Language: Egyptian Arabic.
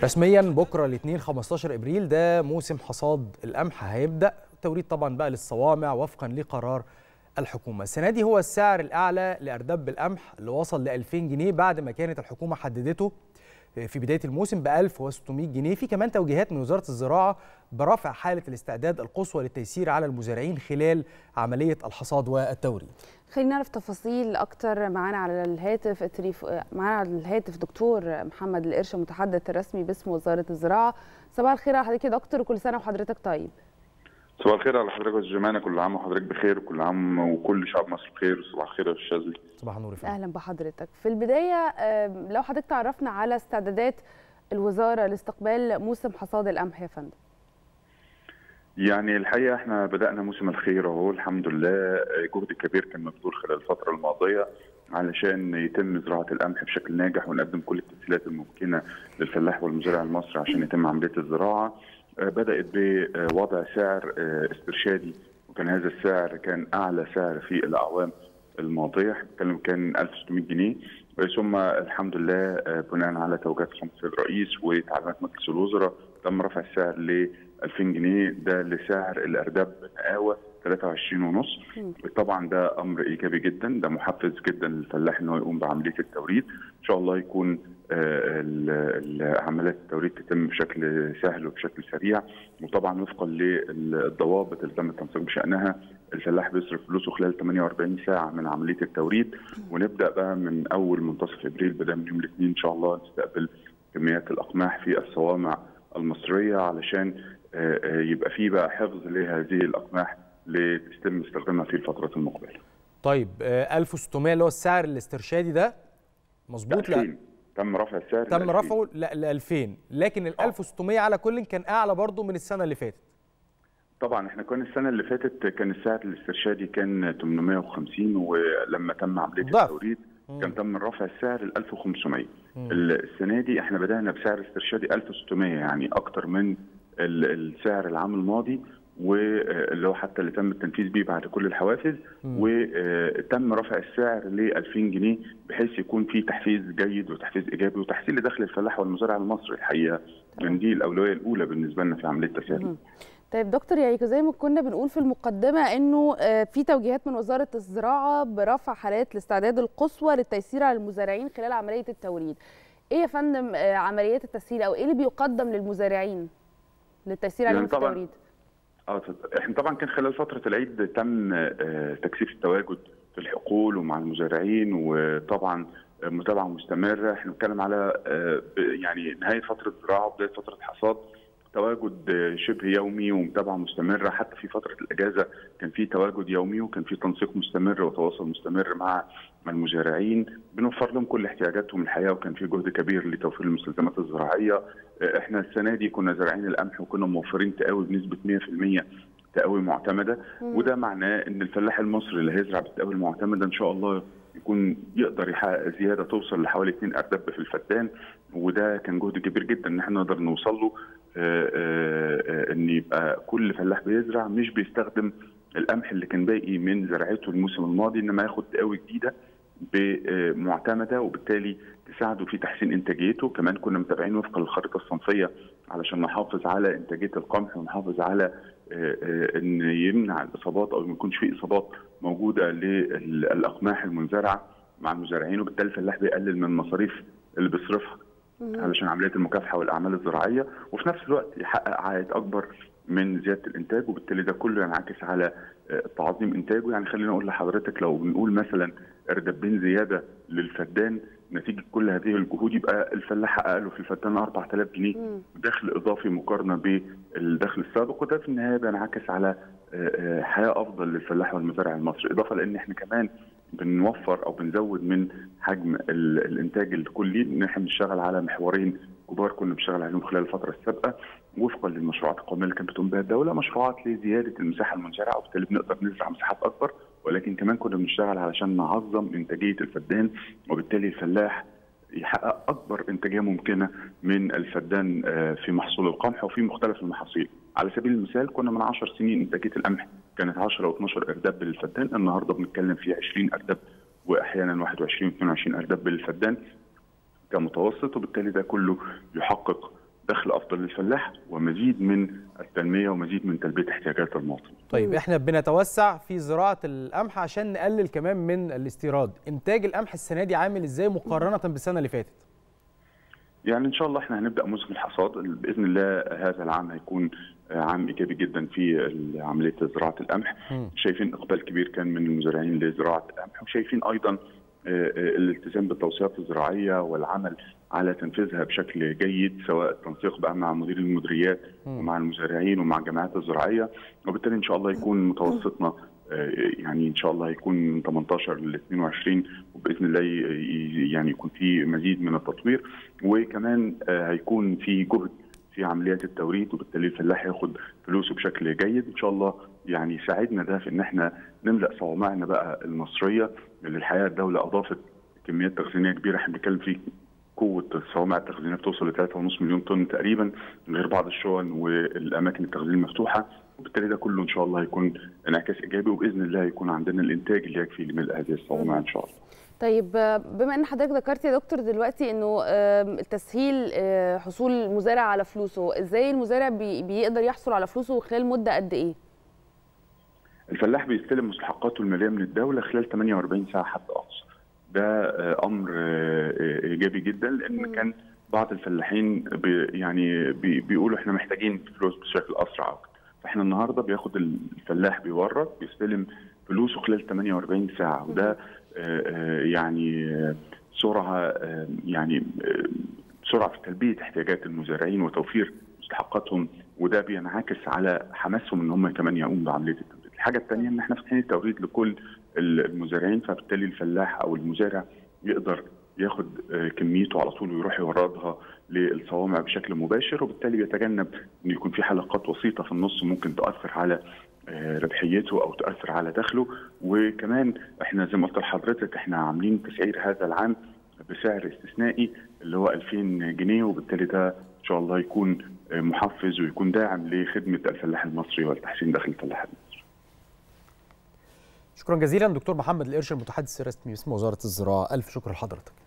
رسميا بكره الاثنين 15 ابريل ده موسم حصاد القمح هيبدا توريد طبعا بقى للصوامع وفقا لقرار الحكومه السنه دي هو السعر الاعلى لارداب القمح اللي وصل ل 2000 جنيه بعد ما كانت الحكومه حددته في بدايه الموسم ب 1600 جنيه في كمان توجيهات من وزاره الزراعه برفع حاله الاستعداد القصوى للتيسير على المزارعين خلال عمليه الحصاد والتوريد خلينا نعرف تفاصيل اكتر معانا على الهاتف التليف... معانا على الهاتف دكتور محمد القرش المتحدث الرسمي باسم وزاره الزراعه صباح الخير على حضرتك يا دكتور وكل سنه وحضرتك طيب صباح الخير على حضرتك يا جمانه كل عام وحضرتك بخير وكل عام وكل شعب مصر بخير صباح الخير يا استاذ شاذلي صباح النور اهلا بحضرتك في البدايه لو حضرتك تعرفنا على استعدادات الوزاره لاستقبال موسم حصاد القمح يا فندم يعني الحقيقه احنا بدانا موسم الخير اهو الحمد لله جهد كبير كان مبذول خلال الفتره الماضيه علشان يتم زراعه القمح بشكل ناجح ونقدم كل التسهيلات الممكنه للفلاح والمزارع المصري عشان يتم عمليه الزراعه بدات بوضع سعر استرشادي وكان هذا السعر كان اعلى سعر في الاعوام الماضيه بنتكلم كان 1600 جنيه ثم الحمد لله بناء على توجيهات السيد الرئيس وتعليمات مجلس الوزراء تم رفع السعر ل 2000 جنيه ده لسعر الارداب نقاوه 23 ونص طبعا ده امر ايجابي جدا ده محفز جدا للفلاح ان هو يقوم بعمليه التوريد ان شاء الله يكون عمليات التوريد تتم بشكل سهل وبشكل سريع وطبعا وفقا للضوابط اللي تم التنسيق بشانها الفلاح بيصرف فلوسه خلال 48 ساعه من عمليه التوريد ونبدا بقى من اول منتصف ابريل بدأ من يوم الاثنين ان شاء الله نستقبل كميات الاقماح في الصوامع المصريه علشان يبقى في بقى حفظ لهذه الاقماح لتتم استخدامها في الفترات المقبله. طيب 1600 اللي هو السعر الاسترشادي ده مظبوط لا تم رفع السعر تم رفعه ل 2000 لكن ال 1600 على كل كان اعلى برضه من السنه اللي فاتت. طبعا احنا كان السنه اللي فاتت كان السعر الاسترشادي كان 850 ولما تم عمليه ضعف. التوريد كان تم رفع السعر ل 1500 السنه دي احنا بدانا بسعر استرشادي 1600 يعني اكتر من السعر العام الماضي واللي هو حتى اللي تم التنفيذ بيه بعد كل الحوافز وتم رفع السعر ل 2000 جنيه بحيث يكون في تحفيز جيد وتحفيز ايجابي وتحسين لدخل الفلاح والمزارع المصري الحقيقه من دي الاولويه الاولى بالنسبه لنا في عمليه التسهيل. طيب دكتور يعني زي ما كنا بنقول في المقدمه انه في توجيهات من وزاره الزراعه برفع حالات الاستعداد القصوى للتيسير على المزارعين خلال عمليه التوريد. ايه يا فندم عمليات التسهيل او ايه اللي بيقدم للمزارعين للتيسير عليهم في التوريد؟ اه احنا طبعا كان خلال فتره العيد تم تكثيف التواجد في الحقول ومع المزارعين وطبعا متابعه مستمره احنا بنتكلم على يعني نهايه فتره زراعه وبدايه فتره حصاد تواجد شبه يومي ومتابعه مستمره حتى في فتره الاجازه كان في تواجد يومي وكان في تنسيق مستمر وتواصل مستمر مع المزارعين بنوفر لهم كل احتياجاتهم الحقيقه وكان في جهد كبير لتوفير المستلزمات الزراعيه احنا السنه دي كنا زارعين القمح وكنا موفرين تقاوي بنسبه 100% تقاوي معتمده وده معناه ان الفلاح المصري اللي هيزرع بالتقاوي المعتمده ان شاء الله يكون يقدر يحقق زياده توصل لحوالي 2 اردب في الفدان وده كان جهد كبير جدا ان احنا نقدر نوصل له ان يبقى كل فلاح بيزرع مش بيستخدم القمح اللي كان باقي من زراعته الموسم الماضي انما ياخد تقاوي جديده معتمده وبالتالي تساعده في تحسين انتاجيته كمان كنا متابعين وفق الخريطه الصنفيه علشان نحافظ على انتاجيه القمح ونحافظ على ان يمنع الاصابات او ما يكونش في اصابات موجوده للاقماح المنزرعه مع المزارعين وبالتالي الفلاح بيقلل من المصاريف اللي بيصرفها علشان عمليه المكافحه والاعمال الزراعيه وفي نفس الوقت يحقق عائد اكبر من زياده الانتاج وبالتالي ده كله ينعكس على تعظيم انتاجه يعني خلينا اقول لحضرتك لو بنقول مثلا اردبين زياده للفدان نتيجه كل هذه الجهود يبقى الفلاح حقق له في الفدان 4000 جنيه دخل اضافي مقارنه بالدخل السابق وده في النهايه بينعكس على حياه افضل للفلاح والمزارع المصري اضافه لان احنا كمان بنوفر او بنزود من حجم الانتاج الكلي ان احنا بنشتغل على محورين كبار كنا بنشتغل عليهم خلال الفتره السابقه وفقا للمشروعات القوميه اللي كانت بتقوم بها الدوله مشروعات لزياده المساحه المنزرعه وبالتالي بنقدر نزرع مساحات اكبر ولكن كمان كنا بنشتغل علشان نعظم انتاجيه الفدان وبالتالي الفلاح يحقق اكبر انتاجيه ممكنه من الفدان في محصول القمح وفي مختلف المحاصيل على سبيل المثال كنا من 10 سنين انتاجيه القمح كانت 10 و 12 ارداب للفدان النهارده بنتكلم في 20 ارداب واحيانا 21 22 ارداب للفدان كمتوسط وبالتالي ده كله يحقق دخل افضل للفلاح ومزيد من التنميه ومزيد من تلبيه احتياجات المواطن. طيب احنا بنتوسع في زراعه القمح عشان نقلل كمان من الاستيراد، انتاج القمح السنه دي عامل ازاي مقارنه بالسنه اللي فاتت؟ يعني ان شاء الله احنا هنبدا موسم الحصاد باذن الله هذا العام هيكون عام ايجابي جدا في عمليه زراعه القمح م. شايفين اقبال كبير كان من المزارعين لزراعه القمح وشايفين ايضا الالتزام بالتوصيات الزراعيه والعمل على تنفيذها بشكل جيد سواء التنسيق بقى مع مدير المديريات ومع المزارعين ومع الجمعيات الزراعيه وبالتالي ان شاء الله يكون متوسطنا يعني ان شاء الله هيكون من 18 ل 22 وباذن الله يعني يكون في مزيد من التطوير وكمان هيكون في جهد في عمليات التوريد وبالتالي الفلاح ياخد فلوسه بشكل جيد ان شاء الله يعني يساعدنا ده في ان احنا نملا صوامعنا بقى المصريه اللي الحقيقه الدوله اضافت كميات تخزينيه كبيره احنا بنتكلم في قوه الصوامع التخزينيه بتوصل ل 3.5 مليون طن تقريبا غير بعض الشون والاماكن التخزين المفتوحه وبالتالي ده كله ان شاء الله هيكون انعكاس ايجابي وباذن الله هيكون عندنا الانتاج اللي يكفي لملء هذه الصوامع ان شاء الله. طيب بما ان حضرتك ذكرت يا دكتور دلوقتي انه تسهيل حصول المزارع على فلوسه ازاي المزارع بيقدر يحصل على فلوسه خلال مده قد ايه الفلاح بيستلم مستحقاته الماليه من الدوله خلال 48 ساعه حتى اقصى ده امر ايجابي جدا لان كان بعض الفلاحين بي يعني بي بيقولوا احنا محتاجين فلوس بشكل اسرع فاحنا النهارده بياخد الفلاح بيورط بيستلم فلوسه خلال 48 ساعه وده يعني سرعه يعني سرعه في تلبيه احتياجات المزارعين وتوفير مستحقاتهم وده بينعكس على حماسهم ان هم كمان يقوموا بعمليه التوريد. الحاجه الثانيه ان احنا فاتحين التوريد لكل المزارعين فبالتالي الفلاح او المزارع يقدر ياخد كميته على طول ويروح يوردها للصوامع بشكل مباشر وبالتالي بيتجنب ان يكون في حلقات وسيطه في النص ممكن تاثر على ربحيته او تاثر على دخله وكمان احنا زي ما قلت لحضرتك احنا عاملين تسعير هذا العام بسعر استثنائي اللي هو 2000 جنيه وبالتالي ده ان شاء الله يكون محفز ويكون داعم لخدمه الفلاح المصري والتحسين دخل الفلاح المصري. شكرا جزيلا دكتور محمد القرش المتحدث الرسمي باسم وزاره الزراعه الف شكر لحضرتك.